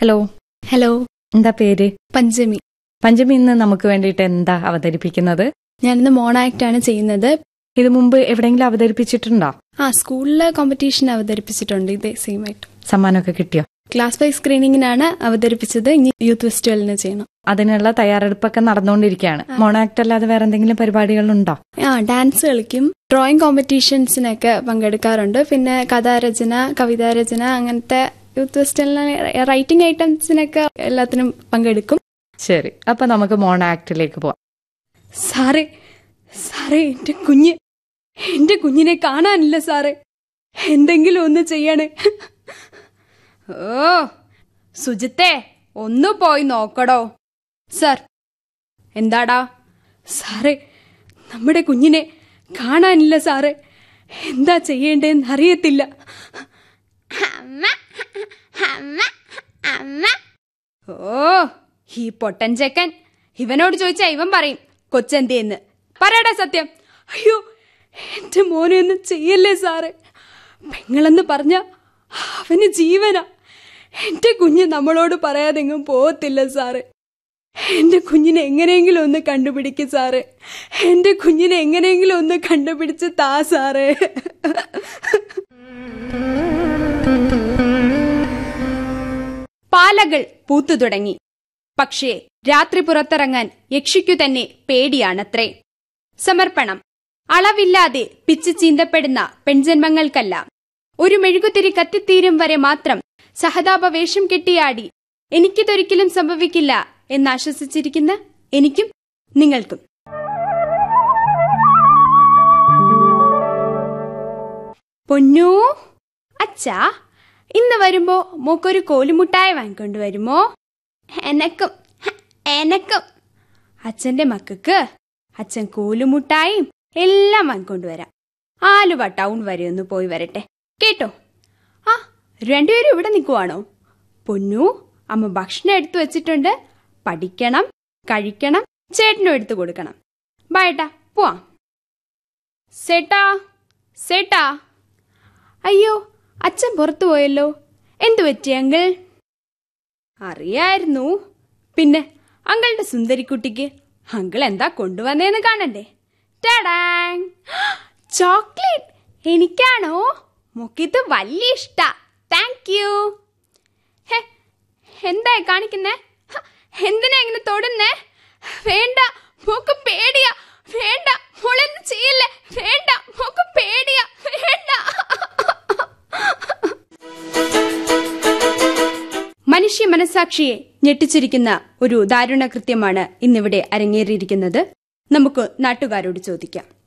hello hello എന്താ പേര് പഞ്ചമി പഞ്ചമി ഇന്ന് നമുക്ക് വേണ്ടിയിട്ട് എന്താ അവതരിപ്പിക്കുന്നത് ഞാനിന്ന് മോണാക്ട് ആണ് ചെയ്യുന്നത് ഇത് മുമ്പ് എവിടെയെങ്കിലും അവതരിപ്പിച്ചിട്ടുണ്ടോ ആ സ്കൂളിലെ കോമ്പറ്റീഷൻ അവതരിപ്പിച്ചിട്ടുണ്ട് ഇതേ സെയിം ആയിട്ട് സമ്മാനമൊക്കെ കിട്ടിയോ ക്ലാസ് വൈസ് സ്ക്രീനിങ്ങിനാണ് അവതരിപ്പിച്ചത് ഇനി യൂത്ത് ഫെസ്റ്റിവലിന് ചെയ്യണം അതിനുള്ള തയ്യാറെടുപ്പൊക്കെ നടന്നുകൊണ്ടിരിക്കുകയാണ് മോണാക്ട് അല്ലാതെ വേറെ എന്തെങ്കിലും പരിപാടികളുണ്ടോ ആ ഡാൻസ് കളിക്കും ഡ്രോയിങ് കോമ്പറ്റീഷൻസിനൊക്കെ പങ്കെടുക്കാറുണ്ട് പിന്നെ കഥാരചന കവിതാരചന അങ്ങനത്തെ യൂത്ത് ഫെസ്റ്റിവലിന് റൈറ്റിംഗ് ഐറ്റംസിനൊക്കെ എല്ലാത്തിനും പങ്കെടുക്കും ശരി അപ്പൊ നമുക്ക് മോണാക്ടിലേക്ക് പോവാം സാറേ സാറേ എന്റെ കുഞ്ഞ് എന്റെ കുഞ്ഞിനെ കാണാനില്ല സാറേ എന്തെങ്കിലും ഒന്ന് ചെയ്യണേ ഓ സുജിത്തെ ഒന്ന് പോയി നോക്കടോ സാർ എന്താടാ സാറേ നമ്മുടെ കുഞ്ഞിനെ കാണാനില്ല സാറേ എന്താ ചെയ്യേണ്ടതെന്ന് അറിയത്തില്ല ഓ ഈ പൊട്ടൻ ചെക്കൻ ഇവനോട് ചോദിച്ചാ ഇവൻ പറയും കൊച്ചെന്തേന്ന് പറയടാ സത്യം അയ്യോ എന്റെ മോനെ ഒന്നും ചെയ്യല്ലേ സാറേ പെങ്ങളെന്ന് പറഞ്ഞ അവന് ജീവനാ എന്റെ കുഞ്ഞ് നമ്മളോട് പറയാതെങ്ങും പോകത്തില്ല സാറേ എന്റെ കുഞ്ഞിനെ എങ്ങനെയെങ്കിലും ഒന്ന് കണ്ടുപിടിക്ക് സാറേ എന്റെ കുഞ്ഞിനെ എങ്ങനെയെങ്കിലും ഒന്ന് കണ്ടുപിടിച്ച് താ സാറേ പാലകൾ പൂത്തു തുടങ്ങി പക്ഷേ രാത്രി പുറത്തിറങ്ങാൻ യക്ഷിക്കു തന്നെ പേടിയാണത്രേ സമർപ്പണം അളവില്ലാതെ പിച്ച് ചീന്തപ്പെടുന്ന പെൺജന്മങ്ങൾക്കല്ല ഒരു മെഴുകുതിരി കത്തിത്തീരും വരെ മാത്രം സഹതാപ വേഷം കെട്ടിയാടി എനിക്കിതൊരിക്കലും സംഭവിക്കില്ല എന്നാശ്വസിച്ചിരിക്കുന്ന എനിക്കും നിങ്ങൾക്കും പൊന്നു അച്ഛാ ഇന്ന് വരുമ്പോ മോക്കൊരു കോലുമുട്ടായി വാങ്ങിക്കൊണ്ട് വരുമോ എനക്കും എനക്കും അച്ഛന്റെ മക്കൾക്ക് അച്ഛൻ കോലുമുട്ടായും എല്ലാം വാങ്ങിക്കൊണ്ട് വരാം ആലുവ ടൗൺ വരെ ഒന്ന് പോയി വരട്ടെ കേട്ടോ ആ രണ്ടുപേരും ഇവിടെ നിൽക്കുവാണോ പൊന്നു അമ്മ ഭക്ഷണം എടുത്തു വെച്ചിട്ടുണ്ട് പഠിക്കണം കഴിക്കണം ചേട്ടനും എടുത്തു കൊടുക്കണം ബായേട്ടാ പോവാം സേട്ടാ സേട്ടാ അയ്യോ അച്ഛൻ പുറത്തു പോയല്ലോ എന്തു പറ്റി അങ്കിൾ അറിയായിരുന്നു പിന്നെ അങ്കിളുടെ സുന്ദരിക്കുട്ടിക്ക് അങ്കിൾ എന്താ കൊണ്ടുവന്നേന്ന് കാണണ്ടേ ടാടാങ് ചോക്ലേറ്റ് എനിക്കാണോ മുക്കിത് വലിയ ഇഷ്ട താങ്ക് യു ഹേ എന്താ കാണിക്കുന്നേ ഹ, എന്തിനാ ഇങ്ങനെ തൊടുന്നേ വേണ്ട മോക്ക് പേടിയാ വേണ്ട മോളെന്ന് ചെയ്യല്ലേ വേണ്ട മോക്ക് പേടിയാ വേണ്ട മനുഷ്യ മനസാക്ഷിയെ ഞെട്ടിച്ചിരിക്കുന്ന ഒരു ദാരുണ കൃത്യമാണ് ഇന്നിവിടെ അരങ്ങേറിയിരിക്കുന്നത് നമുക്ക് നാട്ടുകാരോട് ചോദിക്കാം